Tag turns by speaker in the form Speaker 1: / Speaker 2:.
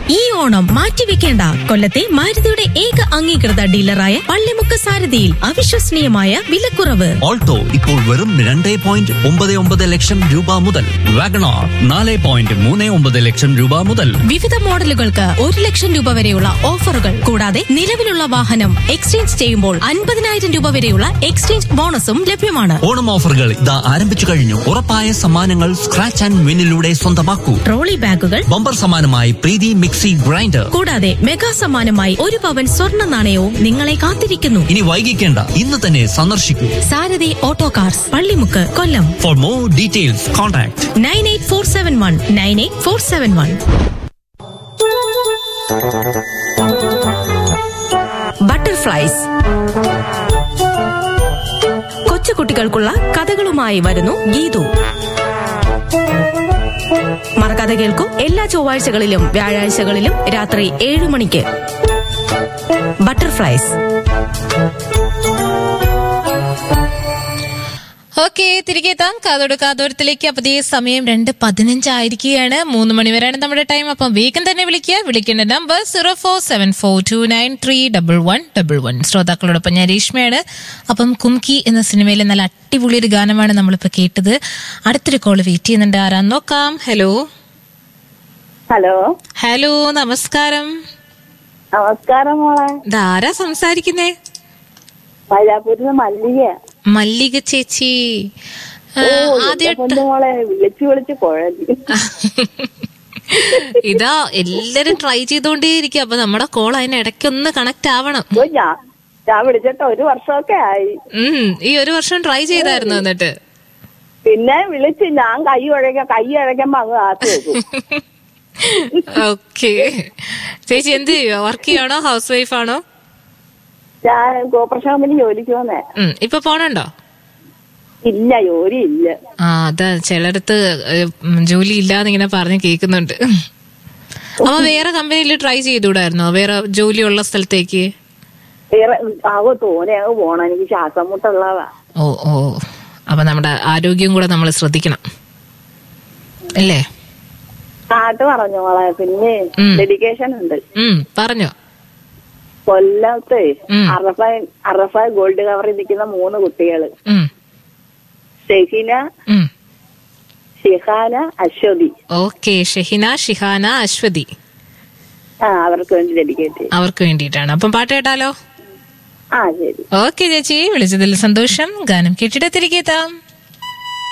Speaker 1: ഈ ഓണം മാറ്റിവെക്കേണ്ട കൊല്ലത്തെ മാരുതിയുടെ ഏക അംഗീകൃത ഡീലറായ പള്ളിമുക്ക് സാരഥിയിൽ അവിശ്വസനീയമായ വിലക്കുറവ്
Speaker 2: ഓൾട്ടോ ഇപ്പോൾ വെറും രണ്ട് പോയിന്റ് ഒമ്പത് ഒമ്പത് ലക്ഷം രൂപ മുതൽ വാഗണാർ നാല് പോയിന്റ് മൂന്ന് ഒമ്പത് ലക്ഷം രൂപ മുതൽ
Speaker 1: വിവിധ മോഡലുകൾക്ക് ഒരു ലക്ഷം രൂപ വരെയുള്ള ഓഫറുകൾ കൂടാതെ നിലവിലുള്ള വാഹനം എക്സ്ചേഞ്ച് ചെയ്യുമ്പോൾ അൻപതിനായിരം രൂപ വരെയുള്ള എക്സ്ചേഞ്ച് ബോണസും ലഭ്യമാണ്
Speaker 2: ഓണം ഓഫറുകൾ ഇതാ ആരംഭിച്ചു കഴിഞ്ഞു ഉറപ്പായ സമ്മാനങ്ങൾ സ്ക്രാച്ച് ആൻഡ് വിന്നിലൂടെ സ്വന്തമാക്കൂ
Speaker 1: ട്രോളി ബാഗുകൾ
Speaker 2: ബമ്പർ സമ്മാനമായി പ്രീതി മിക്സി ഗ്രൈൻഡർ
Speaker 1: കൂടാതെ മെഗാ സമ്മാനമായി ഒരു പവൻ സ്വർണ്ണ നാണയവും നിങ്ങളെ കാത്തിരിക്കുന്നു
Speaker 2: ഇനി വൈകിക്കേണ്ട ഇന്ന് തന്നെ സന്ദർശിക്കൂ
Speaker 1: Sarathi auto cars Pallimukku Kollam
Speaker 2: for more details contact
Speaker 1: nine eight four seven one nine eight four seven one butterflies കൊച്ചുകുട്ടികൾക്കുള്ള കഥകളുമായി വരുന്നു ഗീതു മറക്കാതെ കേൾക്കൂ എല്ലാ ചൊവ്വാഴ്ചകളിലും വ്യാഴാഴ്ചകളിലും രാത്രി ഏഴു മണിക്ക് ബട്ടർഫ്ലൈസ്
Speaker 3: ഓക്കെ തിരികെ എത്താം കാതോട് കാതോരത്തിലേക്ക് അപ്പൊ ഈ സമയം രണ്ട് പതിനഞ്ചായിരിക്കുകയാണ് മൂന്ന് മണിവരെയാണ് നമ്മുടെ ടൈം അപ്പം വേഗം തന്നെ വിളിക്കുക വിളിക്കേണ്ട number zero four seven four two nine three double one double one ശ്രോതാക്കളോടൊപ്പം ഞാൻ രേഷ്മയാണ് അപ്പം കുംകി എന്ന സിനിമയിലെ നല്ല അടിപൊളി ഒരു ഗാനമാണ് നമ്മളിപ്പോ കേട്ടത് അടുത്തൊരു കോള് വെയിറ്റ് ചെയ്യുന്നുണ്ട് ആരാന്ന് നോക്കാം ഹലോ
Speaker 4: ഹലോ
Speaker 3: ഹലോ നമസ്കാരം
Speaker 4: നമസ്കാരം മോളെ
Speaker 3: ഇതാരാ സംസാരിക്കുന്നേ
Speaker 4: മൈലാപ്പൂരിന്ന് മല്ലിക
Speaker 3: മല്ലിക ചേച്ചി ആ, ആദ്യമായിട്ട്
Speaker 4: പൊന്നു മോളെ വിളിച്ചു വിളിച്ച് കുഴഞ്ഞു
Speaker 3: ഇതാ എല്ലാരും ട്രൈ ചെയ്തോണ്ടേയിരിക്കും അപ്പൊ നമ്മുടെ കോൾ അതിന് ഇടയ്ക്കൊന്ന് കണക്ട് ആവണം
Speaker 4: ഓ, ഞാൻ ഞാൻ വിളിച്ചിട്ട് ഒരു വർഷമൊക്കെ ആയി
Speaker 3: ഉം ഈ ഒരു വർഷം ട്രൈ ചെയ്തായിരുന്നു എന്നിട്ട്
Speaker 4: പിന്നെ വിളിച്ച് ഞാൻ കൈ ഉഴയ്ക്ക കൈ ഉഴയ്ക്കുമ്പോ അങ്ങ് കാത്തു വെക്കും
Speaker 3: ഓക്കെ ചേച്ചി എന്ത് ചെയ്യുവോ വർക്ക് ചെയ്യാണോ ഹൗസ് വൈഫ് ആണോ
Speaker 4: ഞാൻ കോപ്പറേഷൻ കമ്പനി ജോലിക്ക് വന്നേ
Speaker 3: ഉം ഇപ്പൊ പോണുണ്ടോ
Speaker 4: ഇല്ല ജോലി ഇല്ല
Speaker 3: ആ അതാ ചിലടത്ത് ഏഹ്, ഉം, ജോലി ഇല്ലാന്ന് ഇങ്ങനെ പറഞ്ഞ് കേൾക്കുന്നുണ്ട് അപ്പൊ വേറെ കമ്പനിയിൽ ട്രൈ ചെയ്തുകൂടായിരുന്നോ വേറെ ജോലിയുള്ള സ്ഥലത്തേക്ക്
Speaker 4: വേറെ ആകോ തോനെ അങ്ങ് പോണം എനിക്ക് ശ്വാസം മുട്ടുള്ളതാ
Speaker 3: ഓ ഓ അപ്പൊ നമ്മുടെ ആരോഗ്യം കൂടെ നമ്മൾ ശ്രദ്ധിക്കണം അല്ലേ
Speaker 4: പാട്ട് പറഞ്ഞു മോളെ പിന്നെ
Speaker 3: ഉം.
Speaker 4: ഡെഡിക്കേഷൻ ഉണ്ട്
Speaker 3: ഉം പറഞ്ഞോ
Speaker 4: കൊല്ലത്ത്
Speaker 3: ഉം.
Speaker 4: അറഫ അറഫ ഗോൾഡ് കവറിൽ നിൽക്കുന്ന മൂന്ന് കുട്ടികള്
Speaker 3: ഉം
Speaker 4: ഷെഹിന
Speaker 3: ഉം
Speaker 4: ഷിഹാന അശ്വതി
Speaker 3: ഓക്കെ ഷെഹിന ഷിഹാന അശ്വതി
Speaker 4: ആ അവർക്ക് വേണ്ടി ഡെഡിക്കേറ്റ് ചെയ്യും
Speaker 3: അവർക്ക് വേണ്ടിയിട്ടാണ് അപ്പം പാട്ട് കേട്ടാലോ
Speaker 4: ആ ശരി
Speaker 3: ഓക്കെ ചേച്ചി വിളിച്ചതിൽ സന്തോഷം ഗാനം കേട്ടിട്ട് തിരികെ എത്താം